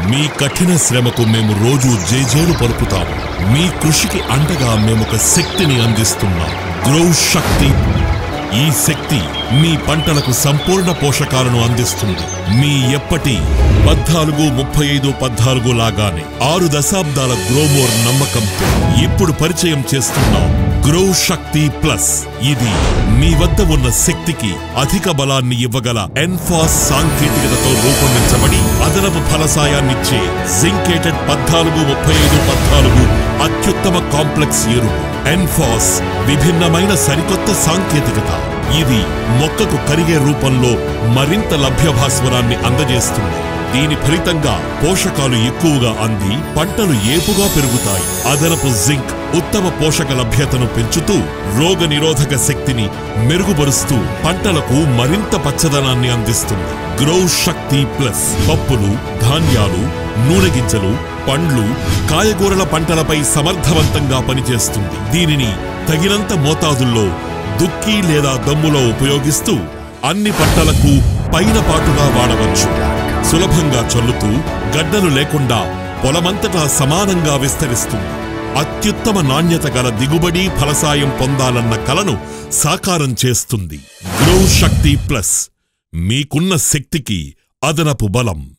మీ కఠిన శ్రమకు మేము రోజు జేజేలు పలుకుతాము మీ కృషికి అండగా మేమొక శక్తిని అందిస్తున్నాం గ్రో శక్తి ఈ శక్తి మీ పంటలకు సంపూర్ణ పోషకాలను అందిస్తుంది మీ ఎప్పటి పద్నాలుగు ముప్పై ఐదు పద్నాలుగు లాగానే ఆరు దశాబ్దాల గ్రోమోర్ నమ్మకంతో ఇప్పుడు పరిచయం చేస్తున్నాం గ్రో శక్తి ప్లస్ ఇది మీ వద్ద ఉన్న శక్తికి అధిక బలాన్ని ఇవ్వగల ఎన్ఫాస్ సాంకేతికతతో రూపొందించబడి అదనపు ఫలసాయాన్నిచ్చే జింకేటెడ్ పద్నాలుగు ముప్పై ఐదు పద్నాలుగు అత్యుత్తమ కాంప్లెక్స్ ఎరువు ఎన్ఫాస్ విభిన్నమైన సరికొత్త సాంకేతికత ఇది మొక్కకు కరిగే రూపంలో మరింత లభ్యభాస్వరాన్ని అందజేస్తుంది దీని ఫలితంగా పోషకాలు ఎక్కువగా అంది పంటలు ఏపుగా పెరుగుతాయి అదనపు జింక్ ఉత్తమ పోషక లభ్యతను పెంచుతూ రోగ నిరోధక శక్తిని మెరుగుపరుస్తూ పంటలకు మరింత పచ్చదనాన్ని అందిస్తుంది గ్రో శక్తి ప్లస్ పప్పులు ధాన్యాలు నూనె గింజలు పండ్లు కాయగూరల పంటలపై సమర్థవంతంగా పనిచేస్తుంది దీనిని తగినంత మోతాదుల్లో దుక్కి లేదా దమ్ములో ఉపయోగిస్తూ అన్ని పంటలకు పైన పాటుగా వాడవచ్చు సులభంగా చల్లుతూ గడ్డలు లేకుండా పొలమంతటా సమానంగా విస్తరిస్తుంది అత్యుత్తమ నాణ్యత గల దిగుబడి ఫలసాయం పొందాలన్న కలను సాకారం చేస్తుంది గ్రో శక్తి ప్లస్ మీకున్న శక్తికి అదనపు బలం